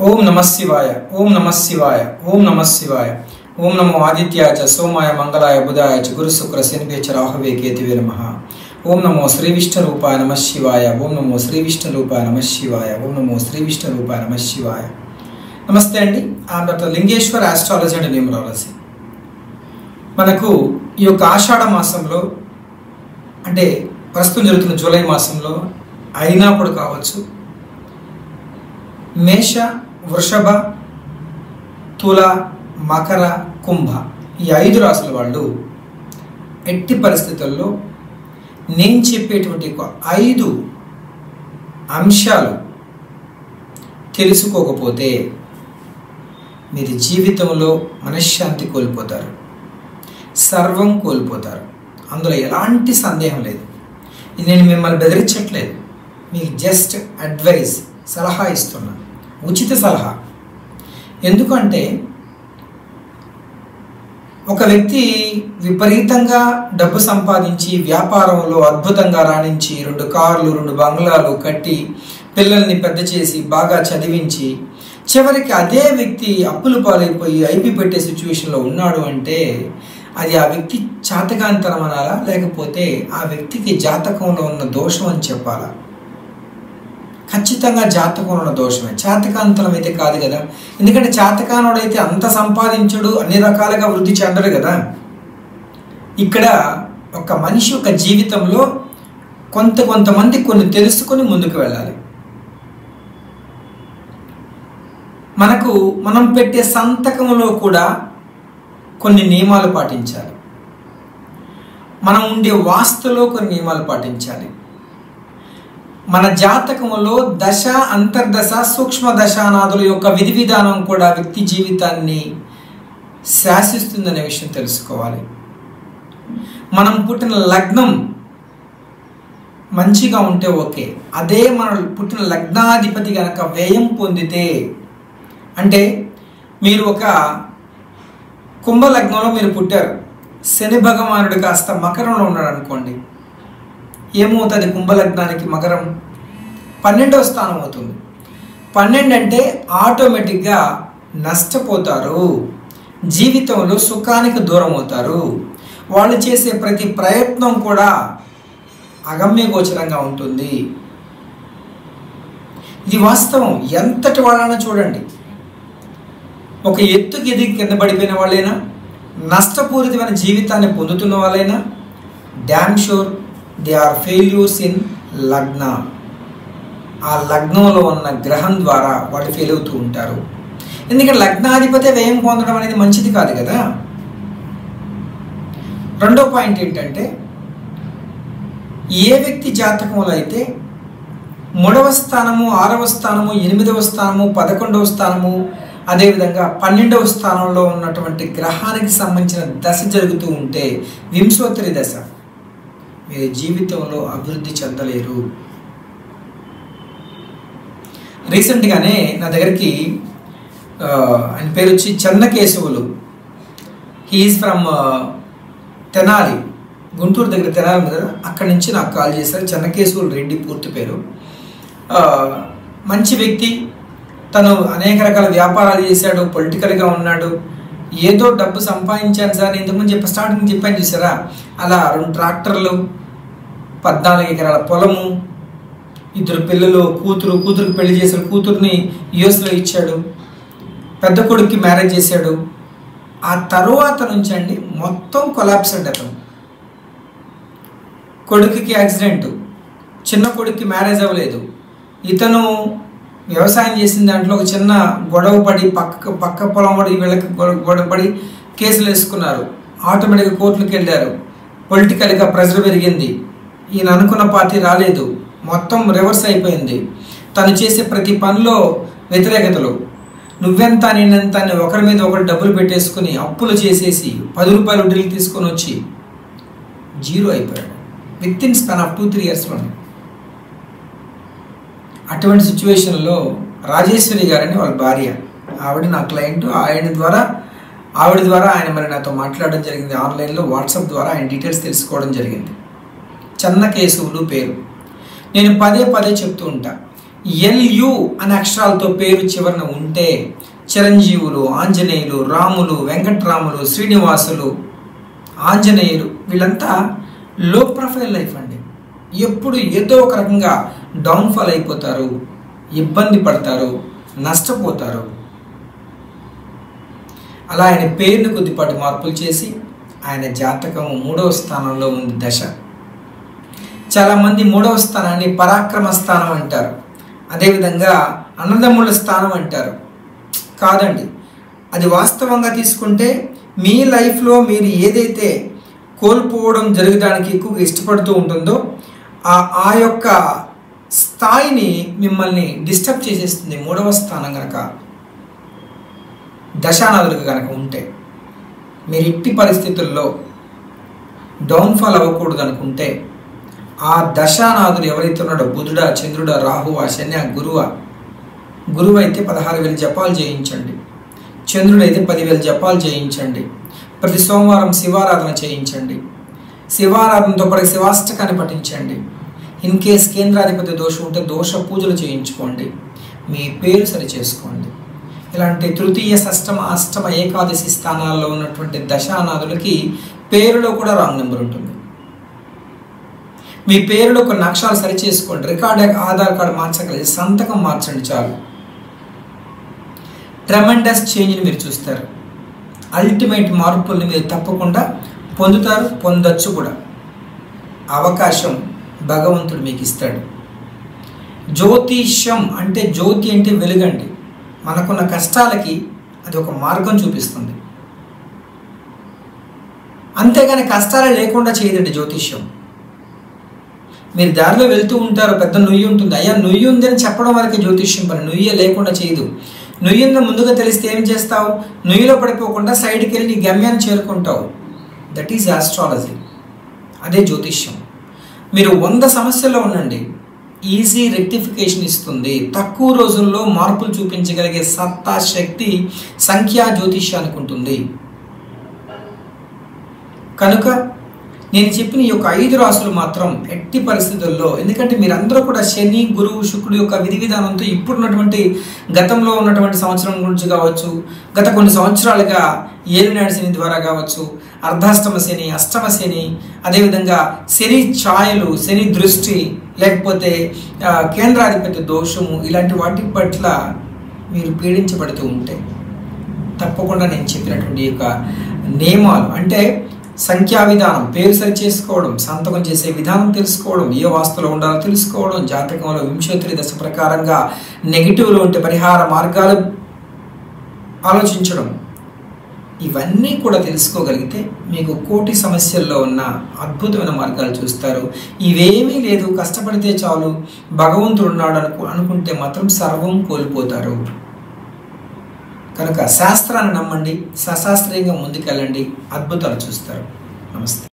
ఓం నమ శివాయ ఓం నమ శివాయ ఓం నమ శివాయ ఓం నమో ఆదిత్యాయ చ సోమాయ మంగళాయ బుధాయ చ గురు శుక్ర శనిపే చ రాహువే కేతువే నమ ఓం నమో శ్రీ విష్ణు రూపాయ నమ శివాయ ఓం నమో శ్రీ విష్ణు రూపాయ నమ శివాయ ఓం నమో శ్రీ విష్ణు రూపాయ నమ శివాయ నమస్తే అండి ఆ doctor Lingeshwar astrology and numerology మనకు ఈ యొక్క ఆషాఢ మాసంలో అంటే ప్రస్తుతం జరుగుతున్న జూలై మాసంలో అయినప్పుడు కావచ్చు మేష వృషభ తుల మకర కుంభ ఈ ఐదు రాసుల వాళ్ళు ఎట్టి పరిస్థితుల్లో నేను చెప్పేటువంటి ఒక ఐదు అంశాలు తెలుసుకోకపోతే మీరు జీవితంలో మనశ్శాంతి కోల్పోతారు సర్వం కోల్పోతారు అందులో ఎలాంటి సందేహం లేదు ఇది నేను మిమ్మల్ని బెదిరించట్లేదు మీకు జస్ట్ అడ్వైస్ సలహా ఇస్తున్నా ఉచిత సలహా ఎందుకంటే ఒక వ్యక్తి విపరీతంగా డబ్బు సంపాదించి వ్యాపారంలో అద్భుతంగా రాణించి రెండు కార్లు రెండు బంగ్లాలు కట్టి పిల్లల్ని పెద్ద చేసి బాగా చదివించి చివరికి అదే వ్యక్తి అప్పులు పాలైపోయి ఐపీ పెట్టే సిచ్యువేషన్లో ఉన్నాడు అంటే అది ఆ వ్యక్తి చాతకాంతరం అనాలా లేకపోతే ఆ వ్యక్తికి జాతకంలో ఉన్న దోషం అని చెప్పాలా ఖచ్చితంగా జాతకంలో ఉన్న దోషమే చాతకాంతరం అయితే కాదు కదా ఎందుకంటే చాతకానుడు అయితే అంత సంపాదించడు అన్ని రకాలుగా వృద్ధి చెందడు కదా ఇక్కడ ఒక మనిషి యొక్క జీవితంలో కొంత కొంతమంది కొన్ని తెలుసుకొని ముందుకు వెళ్ళాలి మనకు మనం పెట్టే సంతకంలో కూడా కొన్ని నియమాలు పాటించాలి మనం ఉండే వాస్తులో కొన్ని నియమాలు పాటించాలి మన జాతకములో దశ అంతర్దశ సూక్ష్మ దశానాదుల యొక్క విధి విధానం కూడా వ్యక్తి జీవితాన్ని శాసిస్తుందనే విషయం తెలుసుకోవాలి మనం పుట్టిన లగ్నం మంచిగా ఉంటే ఓకే అదే మన పుట్టిన లగ్నాధిపతి కనుక వ్యయం పొందితే అంటే మీరు ఒక కుంభ లగ్నంలో మీరు పుట్టారు శని భగవానుడు కాస్త మకరంలో ఉన్నాడు అనుకోండి ఏమవుతుంది కుంభలగ్నానికి మకరం పన్నెండవ స్థానం అవుతుంది పన్నెండు అంటే ఆటోమేటిక్గా నష్టపోతారు జీవితంలో సుఖానికి దూరం అవుతారు వాళ్ళు చేసే ప్రతి ప్రయత్నం కూడా అగమ్య గోచరంగా ఉంటుంది ఇది వాస్తవం ఎంతటి వాళ్ళైనా చూడండి ఒక ఎత్తుకి ఎదిగి కింద పడిపోయిన వాళ్ళైనా నష్టపూరితమైన జీవితాన్ని పొందుతున్న వాళ్ళైనా damn sure they are failures in లగ్న ఆ లగ్నంలో ఉన్న గ్రహం ద్వారా వాళ్ళు ఫెయిల్ అవుతూ ఉంటారు ఎందుకంటే లగ్నాధిపతి వ్యయం పొందడం అనేది మంచిది కాదు కదా రెండో పాయింట్ ఏంటంటే ఏ వ్యక్తి జాతకంలో అయితే మూడవ స్థానము ఆరవ స్థానము ఎనిమిదవ స్థానము పదకొండవ స్థానము అదేవిధంగా పన్నెండవ స్థానంలో ఉన్నటువంటి గ్రహానికి సంబంధించిన దశ జరుగుతూ ఉంటే వింశోత్తరి దశ మీరు జీవితంలో అభివృద్ధి చెందలేరు రీసెంట్గానే నా దగ్గరికి ఆయన పేరు వచ్చి చెన్నకేశవులు హీఈస్ ఫ్రమ్ తెనాలి గుంటూరు దగ్గర తెనాలి ఉంది కదా అక్కడి నుంచి నాకు కాల్ చేశారు చెన్నకేశవులు రెడ్డి పూర్తి పేరు మంచి వ్యక్తి తను అనేక రకాల వ్యాపారాలు చేశాడు పొలిటికల్గా ఉన్నాడు ఏదో డబ్బు సంపాదించాను సార్ ఇంతకుముందు చెప్పి స్టార్టింగ్ చెప్పాను చూసారా అలా రెండు ట్రాక్టర్లు పద్నాలుగు ఎకరాల పొలము ఇద్దరు పిల్లలు కూతురు కూతురుకి పెళ్లి చేసిన కూతుర్ని యుఎస్లో ఇచ్చాడు పెద్ద కొడుక్కి మ్యారేజ్ చేశాడు ఆ తరువాత నుంచి అండి మొత్తం కొలాప్స్ అండి అతను కొడుకుకి యాక్సిడెంట్ చిన్న కొడుక్కి మ్యారేజ్ అవ్వలేదు ఇతను వ్యవసాయం చేసిన దాంట్లో ఒక చిన్న గొడవ పడి పక్క పక్క పొలం పడి వీళ్ళకి గొడవ పడి కేసులు వేసుకున్నారు ఆటోమేటిక్గా కోర్టులకు వెళ్ళారు పొలిటికల్గా ప్రెజర్ పెరిగింది ఈయన అనుకున్న పార్టీ రాలేదు మొత్తం రివర్స్ అయిపోయింది తను చేసే ప్రతి పనిలో వ్యతిరేకతలు నువ్వెంత నేనెంత అని ఒకరి మీద ఒకరు డబ్బులు పెట్టేసుకుని అప్పులు చేసేసి పది రూపాయలు వడ్డీలు తీసుకొని వచ్చి జీరో అయిపోయాడు with in span of two three ఇయర్స్లోనే అటువంటి సిచ్యువేషన్లో రాజేశ్వరి గారని వాళ్ళ భార్య ఆవిడ నా క్లయింట్ ఆయన ద్వారా ఆవిడ ద్వారా ఆయన మరి నాతో మాట్లాడడం జరిగింది ఆన్లైన్లో వాట్సాప్ ద్వారా ఆయన డీటెయిల్స్ తెలుసుకోవడం జరిగింది చెన్న కేశవులు పేరు నేను పదే పదే చెప్తూ ఉంటా ఎల్యు అనే అక్షరాలతో పేరు చివరన ఉంటే చిరంజీవులు ఆంజనేయులు రాములు వెంకట్రాములు శ్రీనివాసులు ఆంజనేయులు వీళ్ళంతా లో ప్రొఫైల్ లైఫ్ అండి ఎప్పుడు ఏదో ఒక రకంగా డౌన్ఫాల్ అయిపోతారు ఇబ్బంది పడతారు నష్టపోతారు అలా ఆయన పేరుని కొద్దిపాటి మార్పులు చేసి ఆయన జాతకం మూడవ స్థానంలో ఉంది దశ చాలామంది మూడవ స్థానాన్ని పరాక్రమ స్థానం అంటారు అదేవిధంగా అన్నదమ్ముల స్థానం అంటారు కాదండి అది వాస్తవంగా తీసుకుంటే మీ లైఫ్లో మీరు ఏదైతే కోల్పోవడం జరగడానికి ఎక్కువగా ఇష్టపడుతూ ఉంటుందో ఆ ఆ యొక్క స్థాయిని మిమ్మల్ని డిస్టర్బ్ చేసేస్తుంది మూడవ స్థానం కనుక దశానాథులకు కనుక ఉంటే మీరు ఇట్టి పరిస్థితుల్లో డౌన్ఫాల్ అవ్వకూడదు అనుకుంటే ఆ దశానాథుడు ఎవరైతే ఉన్నాడో బుధుడా చంద్రుడా రాహువా శని గురువ గురువు అయితే పదహారు వేలు జపాలు చేయించండి చంద్రుడు అయితే పదివేల జపాలు చేయించండి ప్రతి సోమవారం శివారాధన చేయించండి శివారాధనతో పాటు శివాష్టకాన్ని పఠించండి ఇన్ కేస్ కేంద్రాధిపతి దోషం ఉంటే దోష పూజలు చేయించుకోండి మీ పేరు సరి చేసుకోండి ఇలాంటి తృతీయ షష్టమ అష్టమ ఏకాదశి స్థానాల్లో ఉన్నటువంటి దశానాథులకి పేరులో కూడా రాంగ్ నెంబర్ ఉంటుంది మీ పేరులో కొన్ని అక్షరాలు సరి చేసుకోండి రికార్డ్ ఆధార్ కార్డు మార్చగలిగి సంతకం మార్చండి చాలు ట్రెమెండస్ చేంజ్ని మీరు చూస్తారు అల్టిమేట్ మార్పుల్ని మీరు తప్పకుండా పొందుతారు పొందొచ్చు కూడా అవకాశం భగవంతుడు మీకు ఇస్తాడు జ్యోతిష్యం అంటే జ్యోతి అంటే వెలుగండి మనకున్న కష్టాలకి అది ఒక మార్గం చూపిస్తుంది అంతేగాని కష్టాలే లేకుండా చేయదండి జ్యోతిష్యం మీరు దారిలో వెళ్తూ ఉంటారు పెద్ద నుయ్యి ఉంటుంది అయ్యా నుయ్యి ఉంది అని చెప్పడం వరకే జ్యోతిష్యం పని నుయ్యే లేకుండా చేయదు నుయ్యిందో ముందుగా తెలిస్తే ఏం చేస్తావు నుయ్యిలో పడిపోకుండా సైడ్కి వెళ్ళి నీ గమ్యాన్ని చేరుకుంటావు దట్ ఈజ్ ఆస్ట్రాలజీ అదే జ్యోతిష్యం మీరు వంద సమస్యల్లో ఉండండి ఈజీ రెక్టిఫికేషన్ ఇస్తుంది తక్కువ రోజుల్లో మార్పులు చూపించగలిగే సత్తా శక్తి సంఖ్యా జ్యోతిష్యానికి ఉంటుంది కనుక నేను చెప్పిన ఈ యొక్క ఐదు రాసులు మాత్రం ఎట్టి పరిస్థితుల్లో ఎందుకంటే మీరందరూ కూడా శని గురువు శుక్రుడు యొక్క విధి విధానంతో ఇప్పుడున్నటువంటి గతంలో ఉన్నటువంటి సంవత్సరం గురించి కావచ్చు గత కొన్ని సంవత్సరాలుగా ఏలినాడు శని ద్వారా కావచ్చు అర్ధాష్టమ శని అష్టమ శని అదేవిధంగా శని ఛాయలు శని దృష్టి లేకపోతే కేంద్రాధిపతి దోషము ఇలాంటి వాటి పట్ల మీరు పీడించబడుతూ ఉంటే తప్పకుండా నేను చెప్పినటువంటి యొక్క నియమాలు అంటే సంఖ్యా విధానం పేరు సరి చేసుకోవడం సంతకం చేసే విధానం తెలుసుకోవడం ఏ వాస్తులో ఉండాలో తెలుసుకోవడం జాతకంలో వింశోత్తరి దశ ప్రకారంగా నెగిటివ్లో ఉంటే పరిహార మార్గాలు ఆలోచించడం ఇవన్నీ కూడా తెలుసుకోగలిగితే మీకు కోటి సమస్యల్లో ఉన్న అద్భుతమైన మార్గాలు చూస్తారు ఇవేమీ లేదు కష్టపడితే చాలు భగవంతుడు ఉన్నాడు అనుకు అనుకుంటే మాత్రం సర్వం కోల్పోతారు కనుక శాస్త్రాన్ని నమ్మండి సశాస్త్రీయంగా ముందుకెళ్ళండి అద్భుతాలు చూస్తారు నమస్తే